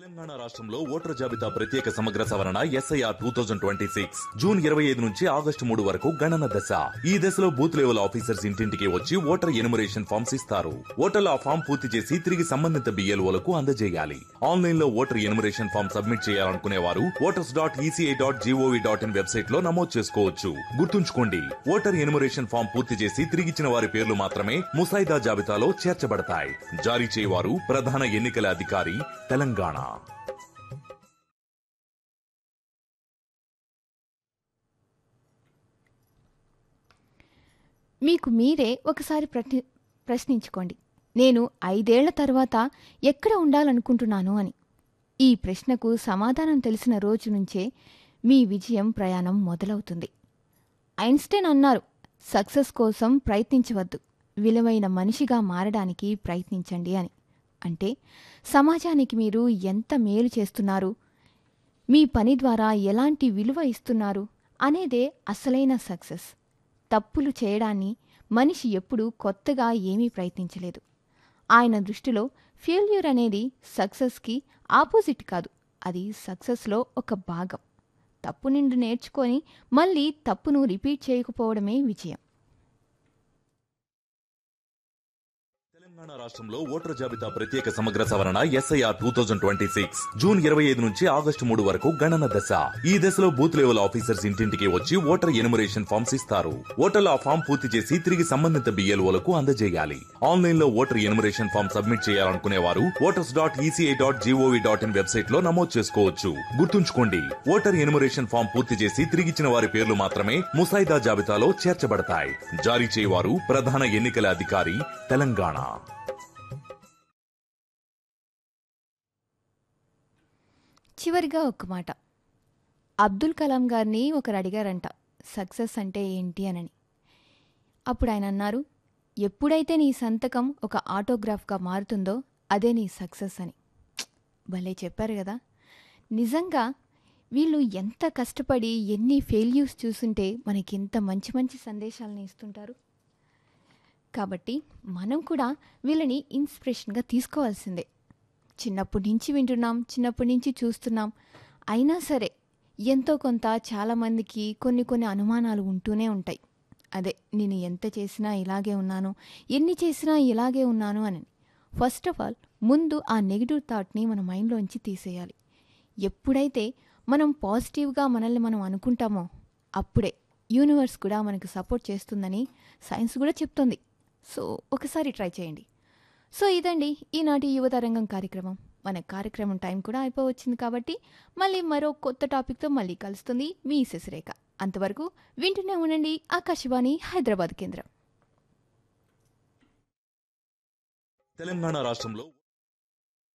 తెలంగాణ రాష్ట్రంలో ఓటర్ జాబితా ప్రత్యేక సమగ్ర సవరణ SIR two thousand twenty six June ఇరవై ఐదు నుంచి ఆగస్టు మూడు వరకు గణన దశ ఈ దశలో బూత్ లెవెల్ ఆఫీసర్స్ ఇంటింటికి వచ్చి ఓటర్ ఎనుమరేషన్ ఫామ్స్ ఇస్తారు ఓటర్లు ఆ ఫామ్ పూర్తి చేసి తిరిగి సంబంధిత బిఎల్ఓలకు అందజేయాలి ఆన్లైన్ లో ఓటర్ ఎనుమరేషన్ ఫామ్ సబ్మిట్ చేయాలనుకునే వారు voters dot ECI dot gov dot in website లో నమోదు చేసుకోవచ్చు గుర్తుంచుకోండి ఓటర్ ఎనుమరేషన్ ఫామ్ పూర్తి చేసి తిరిగిచ్చిన వారి పేర్లు మాత్రమే ముసాయిదా జాబితాలో చేర్చబడతాయి జారీ చేయవారు ప్రధాన ఎన్నికల అధికారి తెలంగాణ మీకు మీరే ఒకసారి ప్రశ్ని ప్రశ్నించుకోండి నేను ఐదేళ్ల తర్వాత ఎక్కడ ఉండాలనుకుంటున్నాను అని ఈ ప్రశ్నకు సమాధానం తెలిసిన రోజు నుంచే మీ విజయం ప్రయాణం మొదలవుతుంది ఐన్స్టైన్ అన్నారు సక్సెస్ కోసం ప్రయత్నించవద్దు విలువైన మనిషిగా మారడానికి ప్రయత్నించండి అని అంటే సమాజానికి మీరు ఎంత మేలు చేస్తున్నారు మీ పని ద్వారా ఎలాంటి విలువ ఇస్తున్నారు అనేదే అసలైన సక్సెస్ తప్పులు చేయడాన్ని మనిషి ఎప్పుడూ కొత్తగా ఏమీ ప్రయత్నించలేదు ఆయన దృష్టిలో ఫెయిల్యూర్ అనేది సక్సెస్కి ఆపోజిట్ కాదు అది సక్సెస్లో ఒక భాగం తప్పు నుండి నేర్చుకొని మళ్ళీ తప్పును రిపీట్ చేయకపోవడమే విజయం తెలంగాణ రాష్ట్రంలో ఓటర్ జాబితా ప్రత్యేక సమగ్ర సవరణ SIR two thousand twenty six June ఇరవై ఐదు నుంచి ఆగస్టు మూడు వరకు గణన దశ ఈ దశలో బూత్ లెవెల్ ఆఫీసర్స్ ఇంటింటికి వచ్చి ఓటర్ ఎనుమరేషన్ ఫామ్స్ ఇస్తారు ఓటర్లు ఆ ఫామ్ పూర్తి చేసి తిరిగి సంబంధిత బిఎల్ఓలకు అందజేయాలి ఆన్లైన్ లో ఓటర్ ఎనుమరేషన్ ఫామ్ సబ్మిట్ చేయాలనుకునే వారు voters dot ECI dot gov dot in website లో నమోదు చేసుకోవచ్చు గుర్తుంచుకోండి ఓటర్ ఎనుమరేషన్ ఫామ్ పూర్తి చేసి తిరిగిచ్చిన వారి పేర్లు మాత్రమే ముసాయిదా జాబితాలో చేర్చబడతాయి జారీ చేయవారు ప్రధాన ఎన్నికల అధికారి తెలంగాణ చివరిగా ఒక మాట అబ్దుల్ కలాం గారిని ఒకరు అడిగారంట సక్సెస్ అంటే ఏంటి అనని అప్పుడు ఆయన అన్నారు ఎప్పుడైతే నీ సంతకం ఒక ఆటోగ్రాఫ్గా మారుతుందో అదే నీ సక్సెస్ అని భలే చెప్పారు కదా నిజంగా వీళ్ళు ఎంత కష్టపడి ఎన్ని ఫెయిల్యూర్స్ చూస్తుంటే మనకి ఎంత మంచి మంచి సందేశాలను ఇస్తుంటారు కాబట్టి మనం కూడా వీళ్ళని ఇన్స్పిరేషన్గా తీసుకోవాల్సిందే చిన్నప్పటి నుంచి వింటున్నాం చిన్నప్పటి నుంచి చూస్తున్నాం అయినా సరే ఎంతో కొంత చాలామందికి కొన్ని కొన్ని అనుమానాలు ఉంటూనే ఉంటాయి అదే నేను ఎంత చేసినా ఇలాగే ఉన్నాను ఎన్ని చేసినా ఇలాగే ఉన్నాను అని ఫస్ట్ ఆఫ్ ఆల్ ముందు ఆ నెగిటివ్ థాట్ని మన మైండ్లోంచి తీసేయాలి ఎప్పుడైతే మనం పాజిటివ్గా మనల్ని మనం అనుకుంటామో అప్పుడే యూనివర్స్ కూడా మనకు సపోర్ట్ చేస్తుందని సైన్స్ కూడా చెప్తుంది సో ఒకసారి ట్రై చేయండి సో ఇదండి ఈనాటి యువతరంగం కార్యక్రమం మన కార్యక్రమం టైం కూడా అయిపోవచ్చింది కాబట్టి మళ్ళీ మరో కొత్త టాపిక్తో మళ్ళీ కలుస్తుంది మీ శశిరేఖ అంతవరకు వింటూనే ఉండండి ఆకాశవాణి హైదరాబాద్ కేంద్రం తెలంగాణ రాష్ట్రంలో